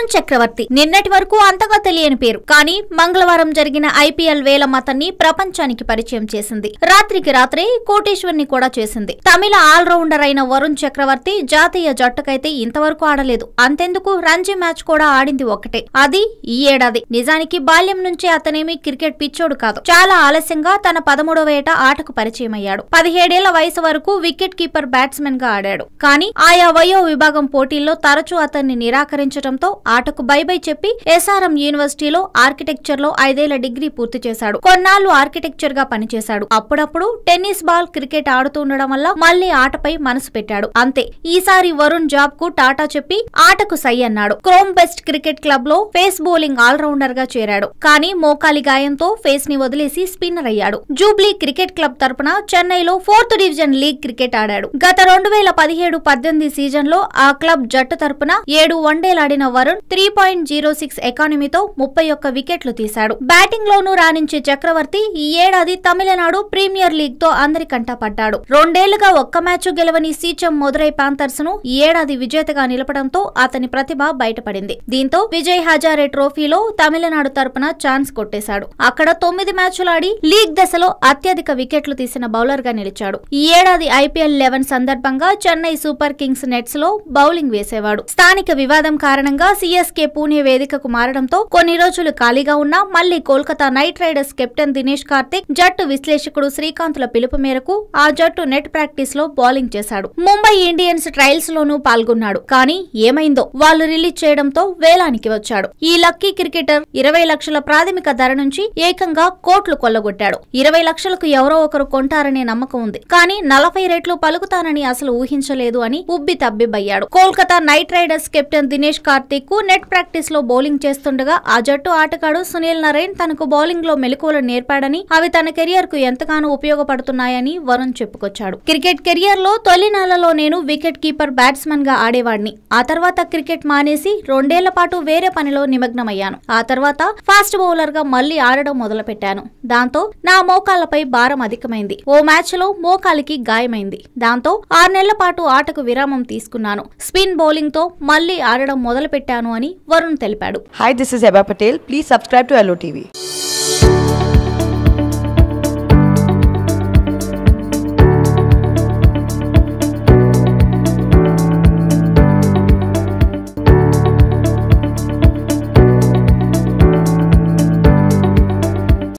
చక్రవర్తి నిన్నటి వరకు అంతగా తెలియని పేరు కానీ మంగళవారం జరిగిన ఐపీఎల్ వేలం అతన్ని ప్రపంచానికి పరిచయం చేసింది రాత్రికి రాత్రే కోటేశ్వర్ని కూడా చేసింది తమిళ ఆల్రౌండర్ అయిన వరుణ్ చక్రవర్తి జాతీయ జట్టుకైతే ఇంతవరకు ఆడలేదు అంతెందుకు రంజీ మ్యాచ్ కూడా ఆడింది ఒక్కటే అది ఈ ఏడాది నిజానికి బాల్యం నుంచే అతనేమి క్రికెట్ పిచ్చోడు కాదు చాలా ఆలస్యంగా తన పదమూడవ ఏట ఆటకు పరిచయం అయ్యాడు పదిహేడేళ్ల వయసు వరకు వికెట్ కీపర్ బ్యాట్స్మెన్ గా ఆడాడు కానీ ఆయా వయో విభాగం పోటీల్లో తరచూ అతన్ని నిరాకరించడంతో ఆటకు బై బై చెప్పి ఎస్ఆర్ఎం యూనివర్సిటీలో ఆర్కిటెక్చర్ లో ఐదేళ్ల డిగ్రీ పూర్తి చేశాడు కొన్నాళ్లు ఆర్కిటెక్చర్ గా పనిచేశాడు అప్పుడప్పుడు టెన్నిస్ బాల్ క్రికెట్ ఆడుతుండడం వల్ల మళ్లీ ఆటపై మనసు పెట్టాడు అంతే ఈసారి వరుణ్ జాబ్ కు టాటా చెప్పి ఆటకు సై అన్నాడు క్రోమ్ బెస్ట్ క్రికెట్ క్లబ్ లో ఫేస్ బౌలింగ్ ఆల్రౌండర్ గా చేరాడు కానీ మోకాలి గాయంతో ఫేస్ ని వదిలేసి స్పిన్నర్ అయ్యాడు జూబ్లీ క్రికెట్ క్లబ్ తరపున చెన్నైలో ఫోర్త్ డివిజన్ లీగ్ క్రికెట్ ఆడాడు గత రెండు వేల పదిహేడు పద్దెనిమిది సీజన్ లో ఆ క్లబ్ జట్టు తరపున ఏడు వన్డేలాడిన Varun three point zero six ఎకానమీతో ముప్పై ఒక్క వికెట్లు తీశాడు బ్యాటింగ్ లోనూ రాణించే చక్రవర్తి ఈ ఏడాది తమిళనాడు ప్రీమియర్ లీగ్ తో అందరికంటా పడ్డాడు రెండేళ్లుగా ఒక్క మ్యాచ్ గెలవని సీచం మదురై పాంథర్స్ ను ఈ ఏడాది విజేతగా నిలపడంతో అతని ప్రతిభ బయటపడింది దీంతో విజయ్ హజారే ట్రోఫీలో తమిళనాడు తరపున ఛాన్స్ కొట్టేశాడు అక్కడ తొమ్మిది మ్యాచ్లు ఆడి లీగ్ దశలో అత్యధిక వికెట్లు తీసిన బౌలర్ గా నిలిచాడు ఈ ఏడాది ఐపీఎల్ లెవెన్ సందర్భంగా చెన్నై సూపర్ కింగ్స్ నెట్స్ లో బౌలింగ్ వేసేవాడు స్థానిక వివాదం కారణంగా సీఎస్కే పూణే వేదికకు మారడంతో కొన్ని రోజులు ఖాళీగా ఉన్నా మళ్లీ Kolkata knight riders captain Dinesh Karthik జట్టు విశ్లేషకుడు శ్రీకాంత్ల పిలుపు మేరకు ఆ జట్టు నెట్ ప్రాక్టీస్ లో బౌలింగ్ చేశాడు ముంబై ఇండియన్స్ ట్రయల్స్ లోనూ పాల్గొన్నాడు కానీ ఏమైందో వాళ్ళు రిలీజ్ చేయడంతో వేలానికి వచ్చాడు ఈ లక్కీ క్రికెటర్ ఇరవై లక్షల ప్రాథమిక ధర నుంచి ఏకంగా కోట్లు కొల్లగొట్టాడు ఇరవై లక్షలకు ఎవరో ఒకరు కొంటారనే నమ్మకం ఉంది కానీ నలభై రెట్లు పలుకుతానని అసలు ఊహించలేదు అని ఉబ్బి తబ్బిబ్బయ్యాడు Kolkata knight riders captain Dinesh Karthik కు నెట్ ప్రాక్టీస్ లో బౌలింగ్ చేస్తుండగా ఆ జట్టు ఆటగాడు సునీల్ నరైన్ తనకు బౌలింగ్ లో మెలకువలు నేర్పాడని అవి తన కెరియర్ కు ఎంతగానో ఉపయోగపడుతున్నాయని వరుణ్ చెప్పుకొచ్చాడు క్రికెట్ కెరియర్ లో తొలి నెలలో నేను వికెట్ కీపర్ బ్యాట్స్మన్ గా ఆడేవాడిని ఆ తర్వాత క్రికెట్ మానేసి రెండేళ్ల పాటు వేరే పనిలో నిమగ్నమయ్యాను ఆ తర్వాత ఫాస్ట్ బౌలర్ గా మళ్లీ ఆడడం మొదలుపెట్టాను దాంతో నా మోకాళ్లపై భారం అధికమైంది ఓ మ్యాచ్ లో మోకాలికి గాయమైంది దాంతో ఆరు నెలల పాటు ఆటకు విరామం తీసుకున్నాను స్పిన్ బౌలింగ్ తో మళ్లీ ఆడడం మొదలుపెట్టాను అని వరుణ్ తెలిపాడు Hi, this is Eba Patel. Please subscribe to LOTV.